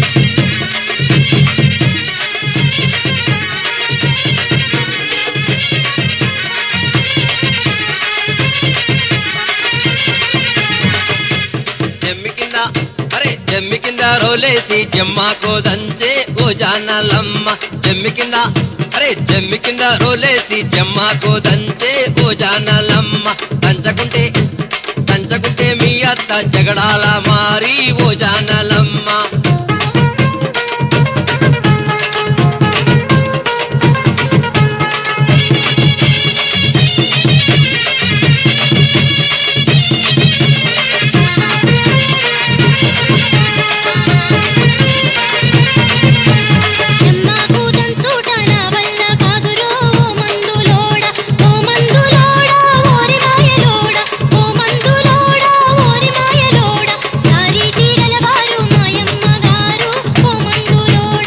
జమ్మి కింద అరే జమ్మి కింద రోలేసి జమ్మాకో దంచే ఓ జానలమ్మ జమ్మి కింద అరే జమ్మి కింద రోలేసి జమ్మాకో దంచే ఓ జానలమ్మ దంచకుంటే దంచకుంటే మీ అత్త జగడాల మారి ఓ జానలమ్మ జమ్మాకు దంచుట నా వల్ల కాదురో ఓ మందులోడ ఓ మందులోడ ఓరి మాయలోడ ఓ మందులోడ ఓరి మాయలోడ దారి తీగలవారు మాయమ్మ గారు ఓ మందులోడ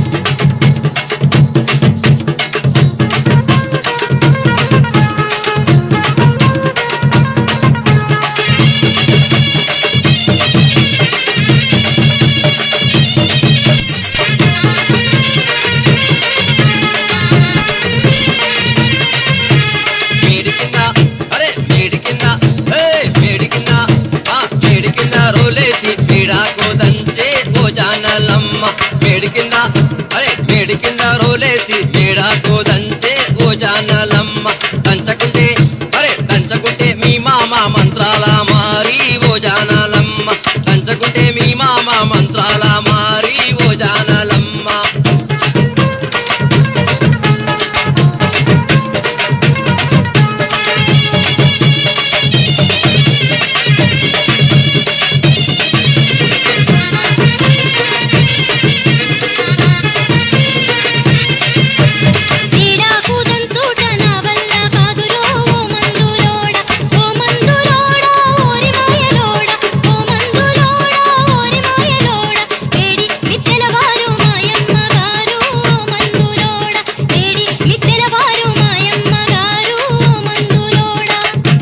మేడి కింద అరే మేడి కింద ఏ మేడి కింద ఆ మేడి కింద రోలేసి పీడాకో దంచే ఓ జానలమ్మ మేడి కింద అరే మేడి కింద రోలేసి పీడాకో దంచే ఓ జానలమ్మ దంచకుంటే అరే దంచకుంటే మీ మామ మంత్రాల మారి ఓ జానలమ్మ దంచకుంటే మీ మామ మంత్రాల మారి ఓ జానలమ్మ పీడాకు దంచుట నా వల్ల కాదురో ఓ మందులోడ ఓ మందులోడ ఓరి మాయలోడ ఓ మందులోడ ఓరి మాయలోడ ఏడి మిత్తెలవారు మాయమ్మ గారు ఓ మందులోడ ఏడి మిత్తెలవారు మాయమ్మ గారు ఓ మందులోడ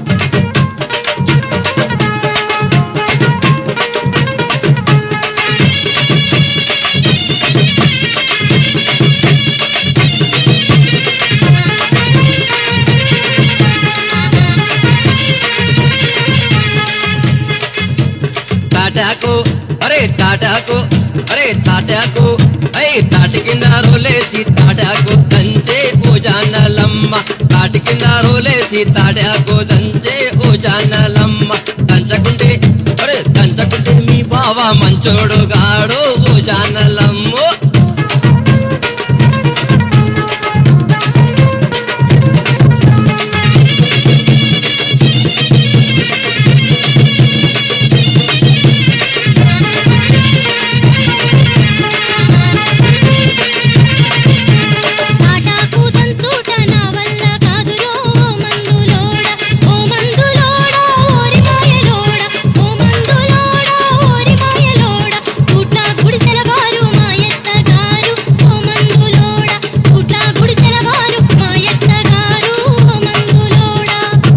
తాటాకు అరే తాటాకు అరే తాటాకు అరే తాటి కింద రోలేసి తాటాకు దంచే ఓ జానలమ్మ తాటి కింద రోలేసి తాటాకు దంచే ఓ జానలమ్మ దంచకుంటే అరే దంచకుంటే మీ బావ మంచోడు గాడు ఓ జానలమ్మో తాటాకు దంచుట నా వల్ల కాదురో ఓ మందులోడ ఓ మందులోడ ఓరి మాయలోడ ఓ మందులోడ ఓరి మాయలోడ గుట్ల గుడిసెల వారు మాయత్త గారు ఓ మందులోడ గుట్ల గుడిసెల వారు మాయత్త గారు ఓ మందులోడ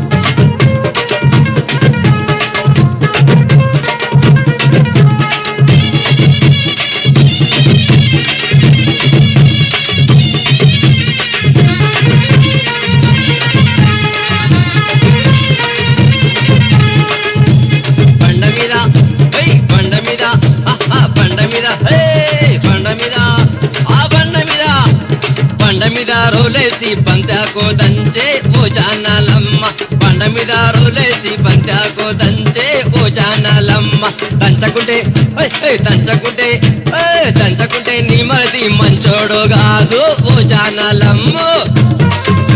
బండ మీద ఏయ్ బండ మీద ఆహా బండ మీద ఏయ్ బండ మీద ఆ బండ మీద బండ మీద రోలేసి బంతాకో దంచే ఓ జానాలమ్మ బండ మీద రోలేసి బంతాకో దంచే ఓ జానాలమ్మ దంచకుంటే ఏయ్, ఏయ్, దంచకుంటే ఏయ్, దంచకుంటే నీ మరది మంచోడు కాదు ఓ జానాలమ్మ